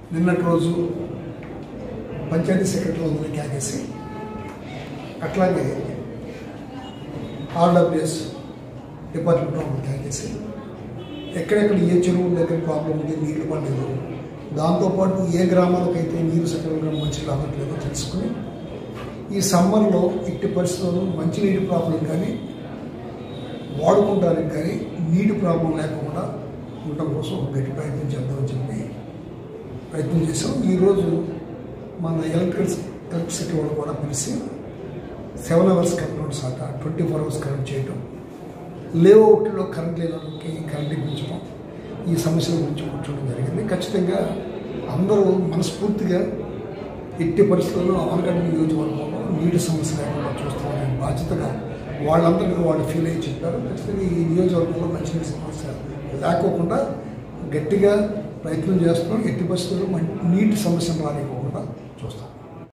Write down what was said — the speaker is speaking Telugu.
నిన్నటి రోజు పంచాయతీ సెక్రటరీ క్యాకేసి అట్లాగే ఆర్డబ్ల్యూఎస్ డిపార్ట్మెంట్ వాళ్ళు క్యాకేసి ఎక్కడెక్కడ ఏ చెరువు దగ్గర ప్రాబ్లం ఉంది నీళ్లు పడలేదు దాంతోపాటు ఏ గ్రామాలకైతే నీరు సక్రమంగా మంచి రావట్లేదో తెలుసుకుని ఈ సమ్మర్లో ఎట్టి పరిస్థితుల్లో మంచినీటి ప్రాబ్లం కానీ వాడుకుంటానికి కానీ నీటి ప్రాబ్లం లేకుండా ఉండటం కోసం ఒక గట్టి ప్రయత్నం చేద్దామని చెప్పి ప్రయత్నం చేసాం ఈరోజు మన ఎలక్ట్రిక్ ఎలక్ట్రిసిటీ వాళ్ళు కూడా పిలిచి సెవెన్ అవర్స్ కరెంట్ సాట ట్వంటీ ఫోర్ అవర్స్ కరెంట్ చేయటం లేఅవుట్లో కరెంట్ లేనోళ్ళకి కరెంట్ ఇప్పించడం ఈ సమస్యల గురించి కూర్చోవడం జరిగింది ఖచ్చితంగా అందరూ మనస్ఫూర్తిగా ఎట్టి పరిస్థితుల్లో ఆనగడ్డ నియోజకవర్గంలో నీటి సమస్య లేకుండా చూస్తామనే బాధ్యతగా వాళ్ళందరికీ వాళ్ళు ఫీల్ అయ్యి చెప్పారు ఖచ్చితంగా ఈ నియోజకవర్గంలో మంచినీటి సమస్య లేకోకుండా గట్టిగా ప్రయత్నం చేస్తున్నాం ఎట్టి పరిస్థితుల్లో మం- నీటి సమస్యను రానివ్వకుండా